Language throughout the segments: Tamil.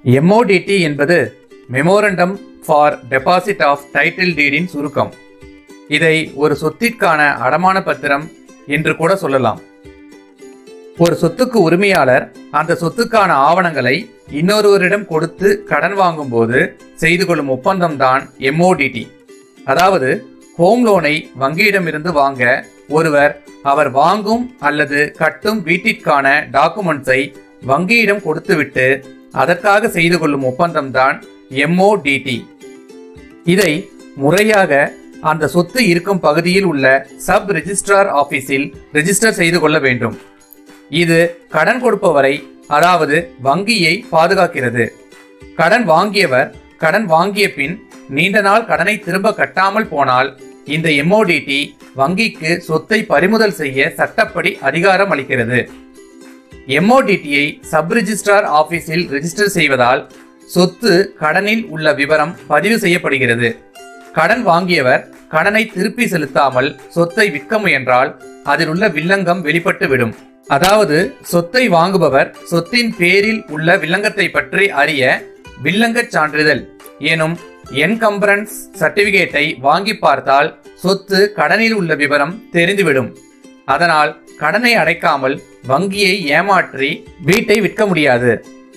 எம்ஓடிடி என்பது memorandum for deposit of title டீடின் சுருக்கம் இதை ஒரு சொத்திற்கான அடமான பத்திரம் என்று கூட சொல்லலாம் ஒரு சொத்துக்கு உரிமையாளர் அந்த சொத்துக்கான ஆவணங்களை இன்னொருவரிடம் கொடுத்து கடன் வாங்கும்போது செய்து கொள்ளும் ஒப்பந்தம் தான் எம்ஓடிடி அதாவது ஹோம் லோனை வங்கியிடமிருந்து வாங்க ஒருவர் அவர் வாங்கும் அல்லது கட்டும் வீட்டிற்கான டாக்குமெண்ட்ஸை வங்கியிடம் கொடுத்துவிட்டு அதற்காக செய்து கொள்ளும் ஒப்பந்தம் தான் எம்ஓடிடி இதை முறையாக அந்த சொத்து இருக்கும் பகுதியில் உள்ள சப் ரெஜிஸ்ட்ரார் ஆபீஸில் ரெஜிஸ்டர் செய்து கொள்ள வேண்டும் இது கடன் கொடுப்பவரை அதாவது வங்கியை பாதுகாக்கிறது கடன் வாங்கியவர் கடன் வாங்கிய பின் நீண்ட நாள் கடனை திரும்ப கட்டாமல் போனால் இந்த எம்ஓடிடி வங்கிக்கு சொத்தை பறிமுதல் செய்ய சட்டப்படி அதிகாரம் அளிக்கிறது எம்ஓடிடியை சப் ரெஜிஸ்ட்ரார் ஆபீஸில் ரெஜிஸ்டர் செய்வதால் சொத்து கடனில் உள்ள விவரம் பதிவு செய்யப்படுகிறது கடன் வாங்கியவர் கடனை திருப்பி செலுத்தாமல் சொத்தை விற்க முயன்றால் அதில் உள்ள வில்லங்கம் வெளிப்பட்டு விடும் அதாவது சொத்தை வாங்குபவர் சொத்தின் பேரில் உள்ள வில்லங்கத்தை பற்றி அறிய வில்லங்கச் சான்றிதழ் எனும் என்கம்பரன்ஸ் சர்டிபிகேட்டை வாங்கி பார்த்தால் சொத்து கடனில் உள்ள விவரம் தெரிந்துவிடும் அதனால் கடனை அடைக்காமல் வங்கியை ஏமாற்றி வீட்டை விற்க முடியாது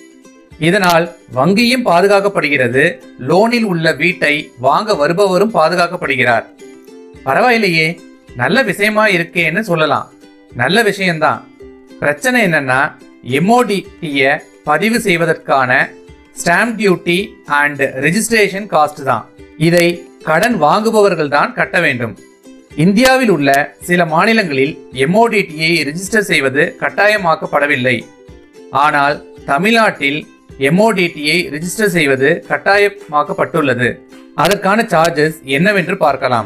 இதனால் வங்கியும் பாதுகாக்கப்படுகிறது லோனில் உள்ள வீட்டை வாங்க வருபவரும் பாதுகாக்கப்படுகிறார் பரவாயில்லையே நல்ல விஷயமா இருக்கேன்னு சொல்லலாம் நல்ல விஷயம்தான் பிரச்சனை என்னன்னா எம்ஓடிடிய பதிவு செய்வதற்கான stamp duty and registration cost தான் இதை கடன் வாங்குபவர்கள் தான் கட்ட வேண்டும் இந்தியாவில் உள்ள சில மாநிலங்களில் எம்ஓடிடியை ரெஜிஸ்டர் செய்வது கட்டாயமாக்கப்படவில்லை ஆனால் தமிழ்நாட்டில் எம்ஓடிடியை ரெஜிஸ்டர் செய்வது கட்டாயமாக்கப்பட்டுள்ளது அதற்கான சார்ஜஸ் என்னவென்று பார்க்கலாம்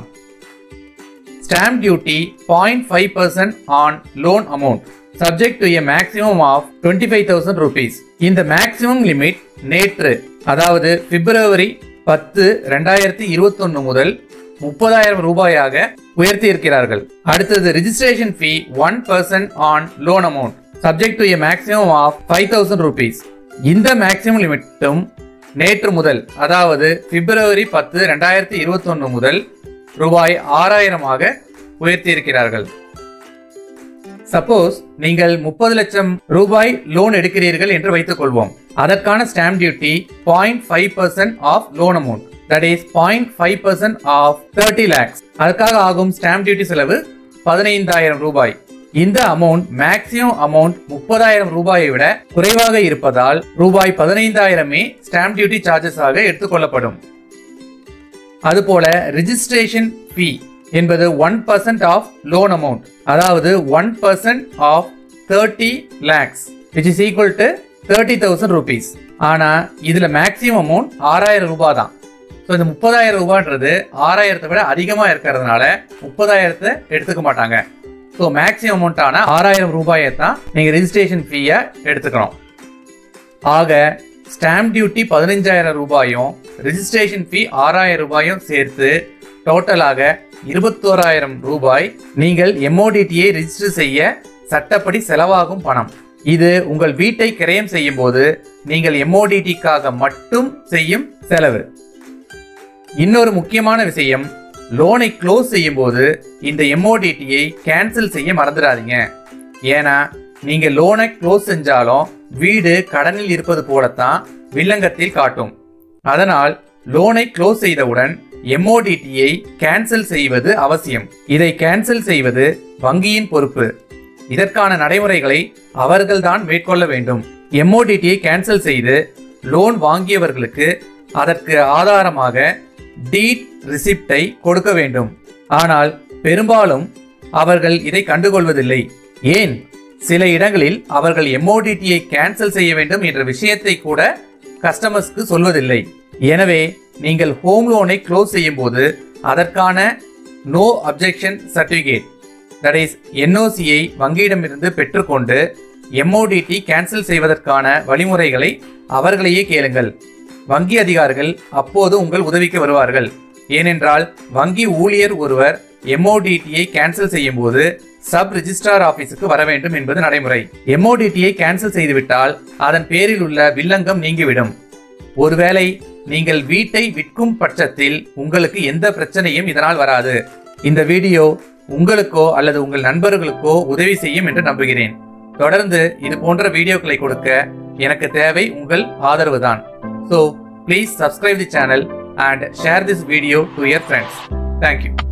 stamp duty point five percent on loan amount subject to a maximum of twenty five thousand rupees இந்த மேக்ஸிமம் லிமிட் நேற்று அதாவது பிப்ரவரி பத்து ரெண்டாயிரத்தி இருபத்தொன்னு முதல் முப்பதாயிரம் ரூபாயாக உயர்த்தி இருக்கிறார்கள் அடுத்தது registration fee one percent on loan amount subject to a maximum of five thousand rupees இந்த மேக்ஸிமம் லிமிட்டும் நேற்று முதல் அதாவது பிப்ரவரி பத்து ரெண்டாயிரத்தி இருபத்தொன்னு முதல் ரூபாய் ஆறாயிரமாக உயர்த்தி இருக்கிறார்கள் சப்போஸ் நீங்கள் முப்பது லட்சம் ரூபாய் லோன் எடுக்கிறீர்கள் என்று வைத்துக் கொள்வோம் அதற்கான stamp duty point five percent of loan amount that is point five percent of thirty lakhs அதற்காக ஆகும் ஸ்டாம்ப் டியூட்டி செலவு பதினைந்தாயிரம் ரூபாய் இந்த அமௌண்ட் மேக்ஸிமம் அமௌண்ட் முப்பதாயிரம் ரூபாயை விட குறைவாக இருப்பதால் ரூபாய் பதினைந்தாயிரமே ஸ்டாம்ப் டியூட்டி சார்ஜஸ் ஆக எடுத்துக்கொள்ளப்படும் அதுபோல ரிஜிஸ்ட்ரேஷன் ஃபீ என்பது one percent of loan amount அதாவது one percent of thirty lakhs which is equal to thirty thousand rupees ஆனா இதுல மேக்ஸிமம் அமௌண்ட் ஆறாயிரம் ரூபாய் தான் ஸோ இந்த முப்பதாயிரம் ரூபான்றது ஆறாயிரத்தை விட அதிகமாக இருக்கிறதுனால முப்பதாயிரத்தை எடுத்துக்க மாட்டாங்க ஸோ மேக்ஸிமம் அமௌண்ட்டான ஆறாயிரம் ரூபாயை தான் நீங்கள் ரெஜிஸ்ட்ரேஷன் ஃபீயை எடுத்துக்கணும் ஆக ஸ்டாம்ப் டியூட்டி பதினஞ்சாயிரம் ரூபாயும் ரெஜிஸ்ட்ரேஷன் ஃபீ ஆறாயிரம் ரூபாயும் சேர்த்து டோட்டலாக இருபத்தோராயிரம் ரூபாய் நீங்கள் எம்ஓடிடியை ரெஜிஸ்டர் செய்ய சட்டப்படி செலவாகும் பணம் இது உங்கள் வீட்டை கிரயம் செய்யும் போது நீங்கள் எம்ஓடிடிக்காக மட்டும் செய்யும் செலவு இன்னொரு முக்கியமான விஷயம் லோனை க்ளோஸ் செய்யும் போது இந்த எம்ஓடிடியை கேன்சல் செய்ய மறந்துடாதீங்க ஏன்னா நீங்க லோனை க்ளோஸ் செஞ்சாலும் வீடு கடனில் இருப்பது போலத்தான் வில்லங்கத்தில் காட்டும் அதனால் லோனை க்ளோஸ் செய்தவுடன் எம்ஓடிடியை கேன்சல் செய்வது அவசியம் இதை கேன்சல் செய்வது வங்கியின் பொறுப்பு இதற்கான நடைமுறைகளை அவர்கள்தான் மேற்கொள்ள வேண்டும் எம்ஓடிடியை கேன்சல் செய்து லோன் வாங்கியவர்களுக்கு அதற்கு ஆதாரமாக டீட் ரிசிப்டை கொடுக்க வேண்டும் ஆனால் பெரும்பாலும் அவர்கள் இதை கண்டுகொள்வதில்லை ஏன் சில இடங்களில் அவர்கள் எம்ஓடிடியை கேன்சல் செய்ய வேண்டும் என்ற விஷயத்தை கூட கஸ்டமர்ஸ்க்கு சொல்வதில்லை எனவே நீங்கள் ஹோம் லோனை க்ளோஸ் செய்யும் போது அதற்கான no objection certificate that is என்ஓசியை வங்கியிடமிருந்து பெற்றுக்கொண்டு எம்ஓடிடி கேன்சல் செய்வதற்கான வழிமுறைகளை அவர்களையே கேளுங்கள் வங்கி அதிகாரிகள் அப்போது உங்கள் உதவிக்கு வருவார்கள் ஏனென்றால் வங்கி ஊழியர் ஒருவர் எம்ஓடிடியை கேன்சல் செய்யும் போது சப் ரிஜிஸ்ட்ரார் ஆபீஸுக்கு வர வேண்டும் என்பது நடைமுறை எம்ஓடிடியை கேன்சல் செய்துவிட்டால் அதன் பேரில் உள்ள வில்லங்கம் நீங்கிவிடும் ஒருவேளை நீங்கள் வீட்டை விற்கும் பட்சத்தில் உங்களுக்கு எந்த பிரச்சனையும் இதனால் வராது இந்த வீடியோ உங்களுக்கோ அல்லது உங்கள் நண்பர்களுக்கோ உதவி செய்யும் என்று நம்புகிறேன் தொடர்ந்து இது போன்ற வீடியோக்களை கொடுக்க எனக்கு தேவை உங்கள் ஆதரவு தான் so please subscribe the channel and share this video to your friends thank you